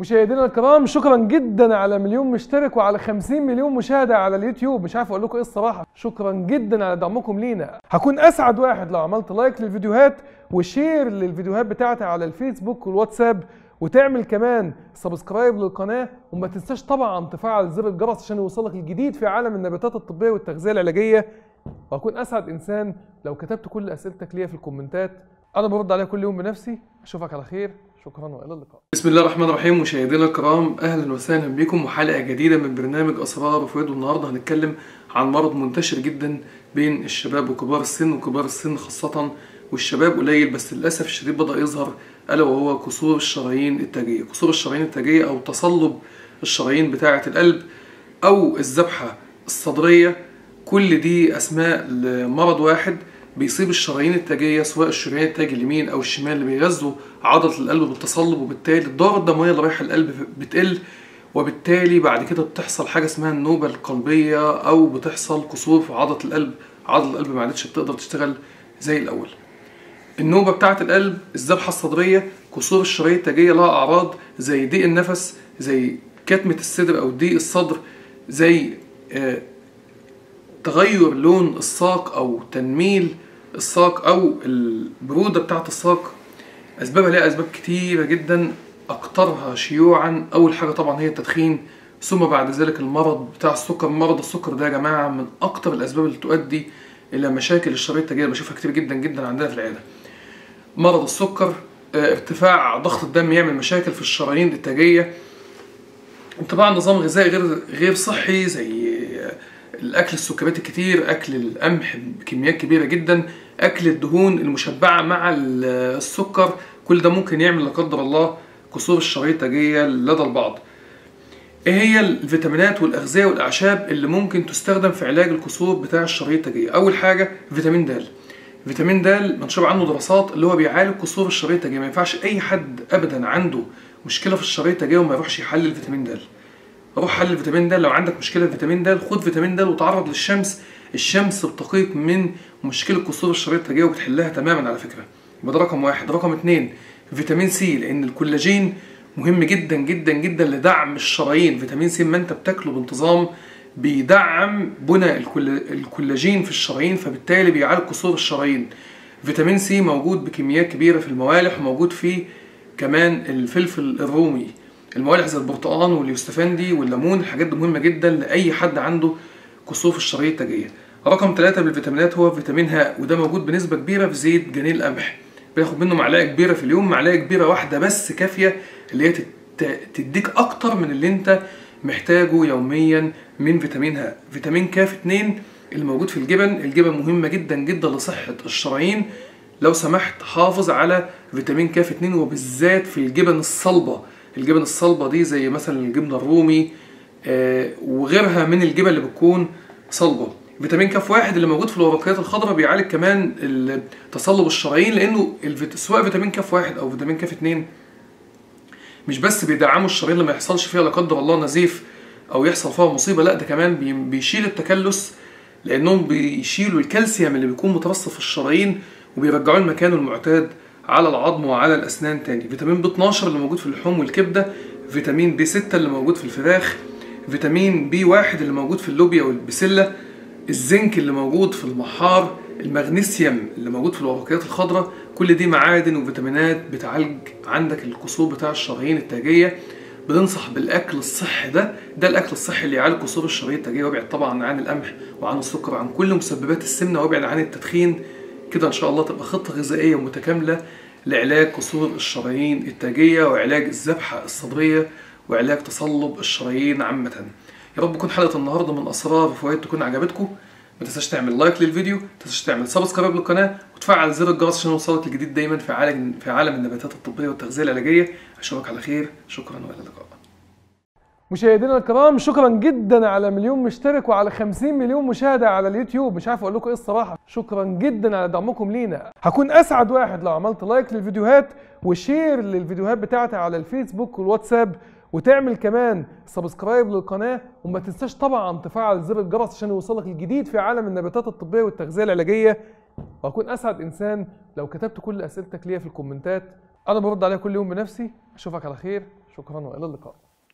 مشاهدينا الكرام شكرا جدا على مليون مشترك وعلى 50 مليون مشاهده على اليوتيوب مش عارف اقول لكم ايه الصراحه شكرا جدا على دعمكم لينا هكون اسعد واحد لو عملت لايك للفيديوهات وشير للفيديوهات بتاعتي على الفيسبوك والواتساب وتعمل كمان سبسكرايب للقناه وما تنساش طبعا تفعل زر الجرس عشان يوصلك الجديد في عالم النباتات الطبيه والتغذيه العلاجيه وهكون اسعد انسان لو كتبت كل اسئلتك ليا في الكومنتات انا برد عليها كل يوم بنفسي اشوفك على خير شكرا والى اللقاء بسم الله الرحمن الرحيم مشاهدينا الكرام اهلا وسهلا بكم وحلقه جديده من برنامج اسرار وفوائد والنهارده هنتكلم عن مرض منتشر جدا بين الشباب وكبار السن وكبار السن خاصه والشباب قليل بس للاسف الشديد بدا يظهر الا وهو كسور الشرايين التاجيه كسور الشرايين التاجيه او تصلب الشرايين بتاعه القلب او الذبحه الصدريه كل دي اسماء لمرض واحد بيصيب الشرايين التاجيه سواء الشريان التاجي اليمين او الشمال اللي بيغذوا عضله القلب بالتصلب وبالتالي الدوره الدمويه اللي رايحه القلب بتقل وبالتالي بعد كده بتحصل حاجه اسمها النوبه القلبيه او بتحصل كسور في عضله القلب عضله القلب ما عادتش بتقدر تشتغل زي الاول النوبه بتاعه القلب الذبحه الصدريه كسور الشرايين التاجيه لها اعراض زي ضيق النفس زي كتمه الصدر او ضيق الصدر زي آه تغير لون الساق او تنميل الساق او البروده بتاعه الساق اسبابها ليها اسباب كتيره جدا اكثرها شيوعا اول حاجه طبعا هي التدخين ثم بعد ذلك المرض بتاع السكر مرض السكر ده يا جماعه من اكتر الاسباب اللي تؤدي الى مشاكل الشرايين التاجيه بشوفها كتير جدا جدا عندنا في العياده مرض السكر ارتفاع ضغط الدم يعمل مشاكل في الشرايين التاجيه طبعا نظام غذائي غير غير صحي زي الاكل السكريات الكتير اكل القمح بكميات كبيره جدا اكل الدهون المشبعه مع السكر كل ده ممكن يعمل لا قدر الله كسور الشرايين التاجيه لدى البعض ايه هي الفيتامينات والاغذيه والاعشاب اللي ممكن تستخدم في علاج الكسور بتاع الشرايين التاجيه اول حاجه فيتامين د فيتامين د منشور عنه دراسات اللي هو بيعالج كسور الشرايين التاجيه ما ينفعش اي حد ابدا عنده مشكله في الشرايين التاجيه وما يروحش يحلل فيتامين د روح حلل فيتامين د لو عندك مشكله في فيتامين د خد فيتامين د وتعرض للشمس الشمس بتقيك من مشكله كسور الشرايين التاجيه وبتحلها تماما على فكره يبقى ده رقم واحد رقم اتنين فيتامين سي لان الكولاجين مهم جدا جدا جدا لدعم الشرايين فيتامين سي ما انت بتاكله بانتظام بيدعم بناء الكولاجين في الشرايين فبالتالي بيعالج كسور الشرايين فيتامين سي موجود بكميات كبيره في الموالح وموجود في كمان الفلفل الرومي الموالح زي البرتقال واليوستفندي والليمون الحاجات دي مهمه جدا لاي حد عنده كسور في الشرايين التاجيه رقم ثلاثة بالفيتامينات هو فيتامين ه وده موجود بنسبة كبيرة في زيت جنين القمح بياخد منه معلقة كبيرة في اليوم معلقة كبيرة واحدة بس كافية اللي هي تديك أكتر من اللي أنت محتاجه يوميا من فيتامين ه فيتامين كاف 2 اللي موجود في الجبن الجبن مهمة جدا جدا لصحة الشرايين لو سمحت حافظ على فيتامين كاف 2 وبالذات في الجبن الصلبة الجبن الصلبة دي زي مثلا الجبنة الرومي آه وغيرها من الجبن اللي بتكون صلبة فيتامين كاف واحد اللي موجود في الورقيات الخضراء بيعالج كمان تصلب الشرايين لانه سواء فيتامين كاف واحد او فيتامين كاف اتنين مش بس بيدعموا الشرايين لما يحصلش فيها لا قدر الله نزيف او يحصل فيها مصيبه لا ده كمان بيشيل التكلس لانهم بيشيلوا الكالسيوم اللي بيكون مترسب في الشرايين وبيرجعوه لمكانه المعتاد على العظم وعلى الاسنان تاني فيتامين ب 12 اللي موجود في اللحوم والكبده فيتامين بي 6 اللي موجود في الفراخ فيتامين بي 1 اللي موجود في اللوبيا والبسله الزنك اللي موجود في المحار المغنيسيوم اللي موجود في الورقيات الخضراء كل دي معادن وفيتامينات بتعالج عندك الكسور بتاع الشرايين التاجيه بننصح بالاكل الصحي ده ده الاكل الصحي اللي يعالج كسور الشرايين التاجيه ويبعد طبعا عن القمح وعن السكر وعن كل مسببات السمنه ويبعد عن التدخين كده ان شاء الله تبقى خطه غذائيه متكامله لعلاج كسور الشرايين التاجيه وعلاج الذبحه الصدريه وعلاج تصلب الشرايين عامه يا رب تكون حلقه النهارده من اسرار وفوائد تكون عجبتكم ما تنساش تعمل لايك للفيديو ما تنساش تعمل سبسكرايب للقناه وتفعل زر الجرس عشان يوصلك الجديد دايما في عالم في عالم النباتات الطبيه والتغذيه العلاجيه اشوفك على خير شكرا والى اللقاء مشاهدينا الكرام شكرا جدا على مليون مشترك وعلى 50 مليون مشاهده على اليوتيوب مش عارف اقول لكم ايه الصراحه شكرا جدا على دعمكم لينا هكون اسعد واحد لو عملت لايك للفيديوهات وشير للفيديوهات بتاعتي على الفيسبوك والواتساب وتعمل كمان سبسكرايب للقناه وما تنساش طبعا تفعل زر الجرس عشان يوصلك الجديد في عالم النباتات الطبيه والتغذيه العلاجيه وهكون اسعد انسان لو كتبت كل اسئلتك ليا في الكومنتات انا برد عليها كل يوم بنفسي اشوفك على خير شكرا والى اللقاء